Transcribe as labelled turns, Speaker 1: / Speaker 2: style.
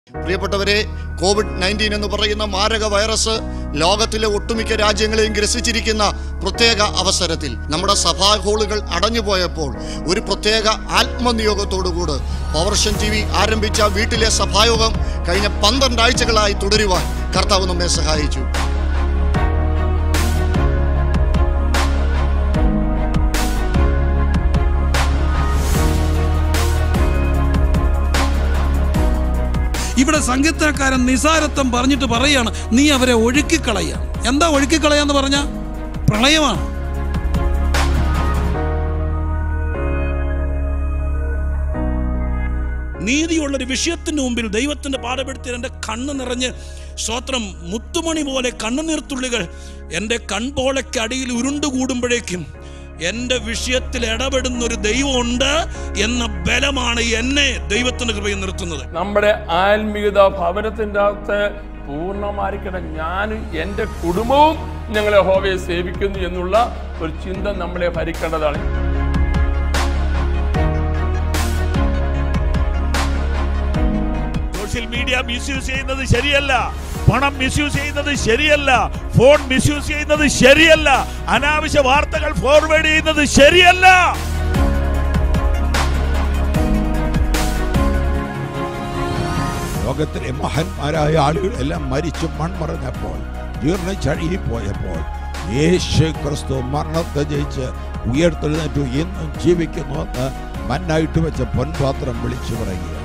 Speaker 1: പ്രിയപ്പെട്ടവരെ Covid nineteen എന്ന് പറയുന്ന മാരക വൈറസ് ലോകത്തിലെ ഒട്ടുമിക്ക രാജ്യങ്ങളെയും ഗ്രസിച്ചിരിക്കുന്ന പ്രത്യേക അവസരത്തിൽ നമ്മുടെ സഭാ ഹാളുകൾ അടഞ്ഞുപോയപ്പോൾ ഒരു പ്രത്യേക ആത്മനിയോഗത്തോടുകൂട് പവർഷൻ ടി വി ആരംഭിച്ച വീട്ടിലെ സഭായോഗം കഴിഞ്ഞ പന്ത്രണ്ട് ആഴ്ചകളായി തുടരുവാൻ കർത്താവ് നമ്മെ സഹായിച്ചു
Speaker 2: ഇവിടെ സങ്കീർത്തനക്കാരൻ നിസാരത്വം പറഞ്ഞിട്ട് പറയാണ് നീ അവരെ ഒഴുക്കിക്കളയ എന്താ ഒഴുക്കിക്കളയാന്ന് പറഞ്ഞ പ്രളയമാണ് നീതിയുള്ളൊരു വിഷയത്തിന് മുമ്പിൽ ദൈവത്തിന്റെ പാഠപ്പെടുത്തി എൻ്റെ കണ്ണ് നിറഞ്ഞ് സ്തോത്രം മുത്തുമണി പോലെ കണ്ണുനീർത്തുള്ളികൾ എൻ്റെ കൺപോളയ്ക്ക് അടിയിൽ ഉരുണ്ടുകൂടുമ്പോഴേക്കും എൻ്റെ വിഷയത്തിൽ ഇടപെടുന്ന ഒരു ദൈവമുണ്ട് എന്ന ബലമാണ് എന്നെ ദൈവത്തിന്റെ കൃപയിൽ നിർത്തുന്നത്
Speaker 3: നമ്മുടെ ആത്മീയത ഭവനത്തിൻ്റെ അകത്ത് പൂർണ്ണമായിരിക്കണം ഞാനും എൻ്റെ കുടുംബവും ഞങ്ങളെ ഹോവയെ സേവിക്കുന്നു എന്നുള്ള ഒരു ചിന്ത നമ്മളെ ഭരിക്കേണ്ടതാണ്
Speaker 4: സോഷ്യൽ മീഡിയ മിസ്യൂസ് ചെയ്യുന്നത് ശരിയല്ല പണം മിസ്യൂസ് ചെയ്യുന്നത് ശരിയല്ല ഫോൺ മിസ്യൂസ് ചെയ്യുന്നത് ശരിയല്ല അനാവശ്യ വാർത്തകൾ ഫോർവേഡ് ചെയ്യുന്നത് ശരിയല്ല
Speaker 5: ലോകത്തിലെ മഹാന്മാരായ ആളുകൾ എല്ലാം മരിച്ചു മൺമറഞ്ഞപ്പോൾ ജീർണിച്ചഴുകിപ്പോയപ്പോൾ യേശു ക്രിസ്തു മരണത്തെ ജയിച്ച് ഉയർത്തെഴുന്നേറ്റു എന്നും ജീവിക്കുന്നുവെന്ന് മണ്ണായിട്ട് വെച്ച പൊൻപാത്രം വിളിച്ചു പറയുക